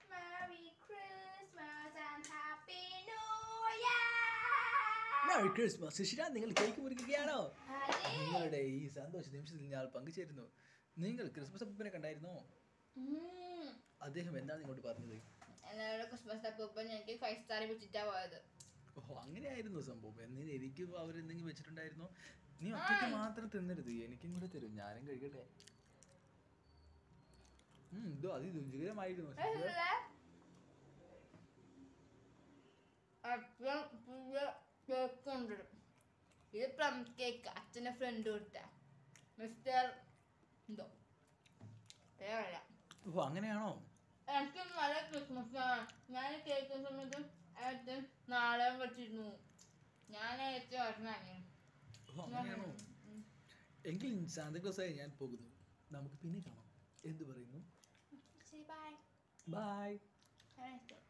Merry Christmas and Happy New Year! Merry Christmas Shishira നിങ്ങൾ cake മുറിക്കുകയാണോ അതെ. നിങ്ങളുടെ ഈ സന്തോഷ നിമിഷത്തിൽ ഞാൻ പങ്കുചേരുന്നു നിങ്ങൾ ക്രിസ്മസ് അപ്പൂപ്പനെ കണ്ടായിരുന്നോ ഉം. അദ്ദേഹം എന്താണ് നിങ്ങളോട് പറഞ്ഞത് എന്നോട് ക്രിസ്മസ് അപ്പൂപ്പൻ എനിക്ക് ഫൈവ് സ്റ്റാർ വെച്ചിട്ടാ പോയത് ഓ അങ്ങനെയായിരുന്നു സംഭവം എന്നിന് എനിക്ക് അവരെന്തെങ്കിലും വെച്ചിട്ടുണ്ടായിരുന്നോ നീ ഒറ്റയ്ക്ക് മാത്രം തിന്നരുത് എനിക്കും കൂടെ തരും ഞാനും കഴിക്കട്ടെ ഉം, ഇതോ അതി രുചികരമായിരുന്നു ശിശിര. അപ്പം പുതിയ കേക്ക് ഉണ്ട് ഇത് പ്ലം കേക്ക് അച്ഛൻ്റെ ഫ്രണ്ട് കൊടുത്ത മിസ്റ്റർ എന്തോ പേരല്ല ഓ അങ്ങനെയാണോ എനിക്ക് നല്ല ക്രിസ്മസ് ആണ് ഞാൻ കേൾക്കുന്ന സമയത്ത് അച്ഛൻ നാളെ വെച്ചിരുന്നു ഞാൻ അയച്ചു പറഞ്ഞാണ് ഓ അങ്ങനെയാണോ എങ്കിൽ സാന്താക്ലോസായി ഞാൻ പോകുന്നു നമുക്ക് പിന്നെ കാണാം എന്ത് പറയുന്നു ശരി bye bye Have a nice day.